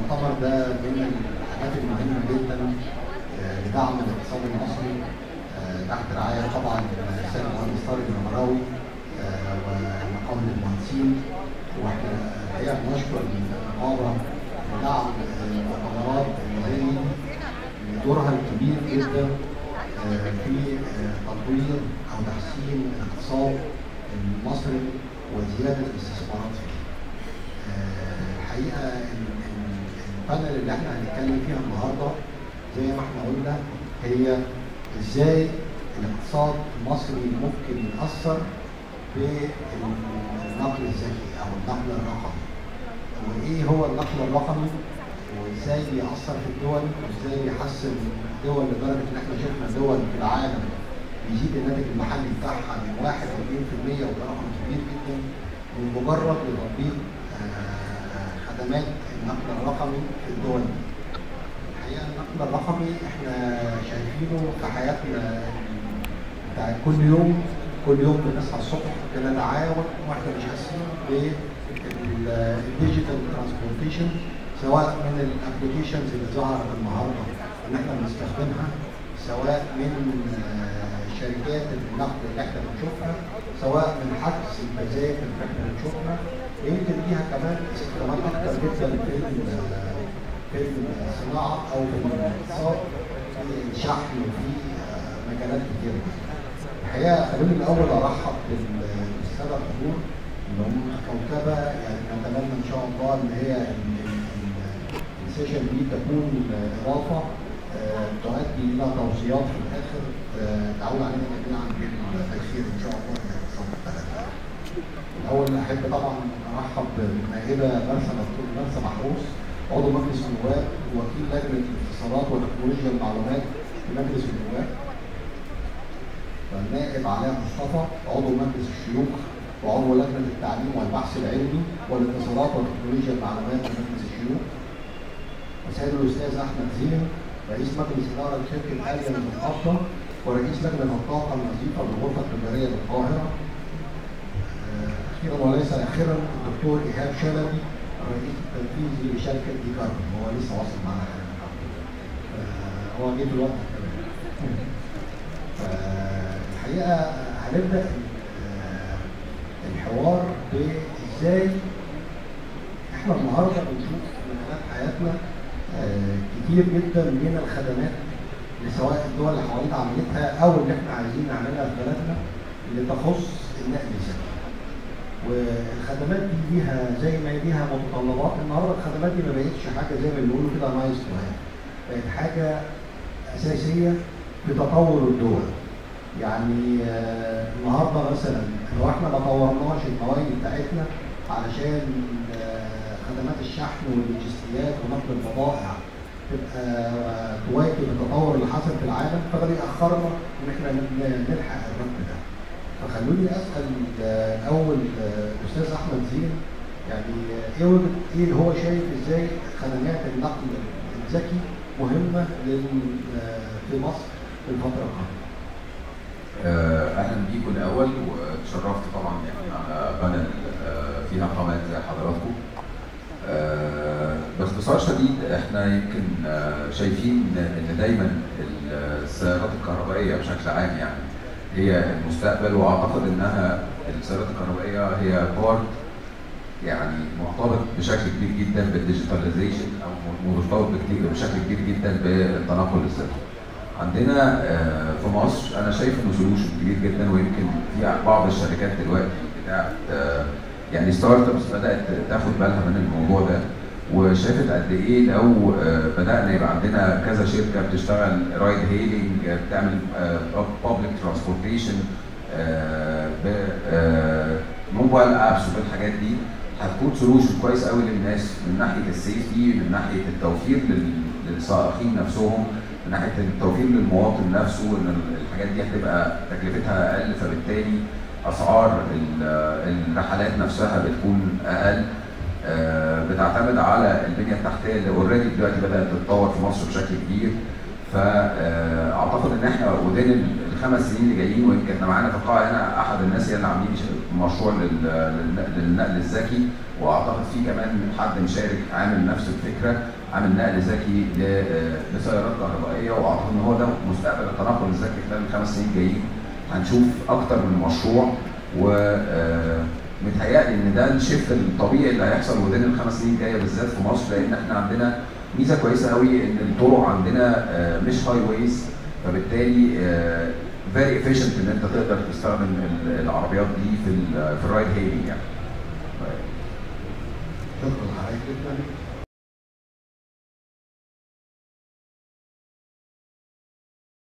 المؤتمر ده من الحاجات المهمه جدا آه، لدعم الاقتصاد المصري آه، تحت رعايه طبعا السيد المهندس طارق المراوي آه، ونقابه المهندسين واحنا الحقيقه بنشكر النقابه لدعم المؤتمرات اللي هي دورها الكبير جدا آه، في آه، تطوير او تحسين الاقتصاد المصري وزياده الاستثمارات فيه. آه، الحقيقه ال- ال- البانل اللي احنا هنتكلم فيها النهارده زي ما احنا قلنا هي ازاي الاقتصاد المصري ممكن يأثر بالنقل الذكي او النقل الرقمي. وايه هو النقل الرقمي وازاي بيأثر في الدول وازاي بيحسن الدول لدرجه ان احنا شفنا دول في العالم بيزيد الناتج المحلي بتاعها من 1 ل 2% وده رقم كبير جدا بمجرد لتطبيق آه، خدمات النقل الرقمي في الدول دي. الحقيقه النقل الرقمي احنا شايفينه في حياتنا بتاع كل يوم كل يوم بنصحى الصبح بنتعاون واحنا مش حاسين بالديجيتال ترانسبورتيشن سواء من الابلكيشنز اللي ظهرت النهارده ان احنا بنستخدمها سواء من آه، شركات النقل اللي احنا بنشوفها سواء من حجز التذاكر اللي احنا بنشوفها يمكن ليها كمان استخدامات اكتر جدا في ال- في الصناعه او في الاقتصاد في الشحن وفي آه، مجالات كتيره جدا. الحقيقه خلوني الاول ارحب بال- بالساده الحضور اللي هم كوكبه يعني نتمنى ان شاء الله ان هي ال- ال- السيشن دي تكون اضافه آه، تؤدي الى توصيات في الاخر آه، تعود علينا جميعا بالتيسير ان شاء الله في اقتصاد البلد. الاول احب طبعا ارحب بالنائبه مرسى دكتور مرسى محروس عضو مجلس النواب ووكيل لجنه الاتصالات وتكنولوجيا المعلومات في مجلس النواب والنائب علاء مصطفى عضو مجلس الشيوخ وعضو لجنه التعليم والبحث العلمي والاتصالات وتكنولوجيا المعلومات في مجلس الشيوخ وسيد الاستاذ احمد زين رئيس مجلس اداره شركه اليا للمحافظه ورئيس لجنه الطاقه النظيفه بالغرفه التجاريه بالقاهره آه، اخيرا وليس اخرا الدكتور ايهاب شلبي الرئيس التنفيذي لشركه دي كاربون هو لسه واصل معانا حالا آه، هو جه في الوقت الكلام فالحقيقه هنبدا ال- الحوار بازاي احنا النهارده بنشوف من خلال حياتنا آه، كتير جدا من الخدمات اللي سواء الدول اللي حوالينا عملتها او اللي احنا عايزين نعملها في بلدنا اللي تخص النقل الذكي. والخدمات دي ليها زي ما هي ليها متطلبات النهارده الخدمات دي ما بقتش حاجه زي ما بيقولوا كده نايس تو هاف بقت حاجه اساسيه في تطور الدول. يعني آه، النهارده مثلا لو احنا ما طورناش المواد بتاعتنا علشان آه، خدمات الشحن واللوجستيات ونقل البضائع تبقى آه، تواكب التطور اللي حصل في العالم فده بيأخرنا ان احنا ن- نلحق الرقم ده. فخلوني اسال آه، الاول آه، الاستاذ احمد زين يعني آه، ايه وجهه ايه اللي هو شايف ازاي خدمات النقل الذكي مهمه لل آه، في مصر في الفتره القادمه. آه، اهلا بيكم الاول واتشرفت طبعا يعني على بانل آه، فيها قامات زي حضراتكم آه، باختصار شديد احنا يمكن آه، شايفين ان دايما السيارات الكهربائيه بشكل عام يعني هي المستقبل واعتقد انها السيارات الكهربائيه هي بارت يعني مرتبط بشكل كبير جدا بالديجيتاليزيشن او مرتبط بكتير بشكل كبير جدا بالتنقل الذكي. عندنا آه، في مصر انا شايف انه سولوشن كبير جدا ويمكن في بعض الشركات دلوقتي بتاعت آه، يعني ستارت ابس بدات تاخد بالها من الموضوع ده وشافت قد ايه لو آه، بدانا يبقى عندنا كذا شركه بتشتغل رايد هيلينج بتعمل بابليك ترانسبورتيشن موبايل ابس وبالحاجات دي هتكون سولوشن كويس قوي للناس من ناحيه السيفتي من ناحيه التوفير لل- للسائقين نفسهم من ناحيه التوفير للمواطن نفسه ان الحاجات دي هتبقى تكلفتها اقل فبالتالي اسعار ال- الرحلات نفسها بتكون اقل آه، بتعتمد على البنيه التحتيه اللي اوريدي دلوقتي بدات تتطور في مصر بشكل كبير فاعتقد ان احنا ودين الخمس سنين اللي جايين ويمكن احنا معانا في القاعه هنا احد الناس هي اللي عاملين ش- مشروع لل- للن- للنقل الذكي واعتقد في كمان حد مشارك عامل نفس الفكره عامل نقل ذكي ل- لسيارات كهربائيه واعتقد ان هو ده مستقبل التنقل الذكي خلال الخمس سنين الجايين هنشوف اكتر من مشروع و آه، متهيألي ان ده الشيفت الطبيعي اللي هيحصل ودين الخمس سنين الجايه بالذات في مصر لان احنا عندنا ميزه كويسه قوي ان الطرق عندنا آه، مش هاي ويز فبالتالي فيري افيشنت ان انت تقدر تستخدم ال- العربيات دي في ال في الرايد هيلينج يعني. شكرا لحضرتك جدا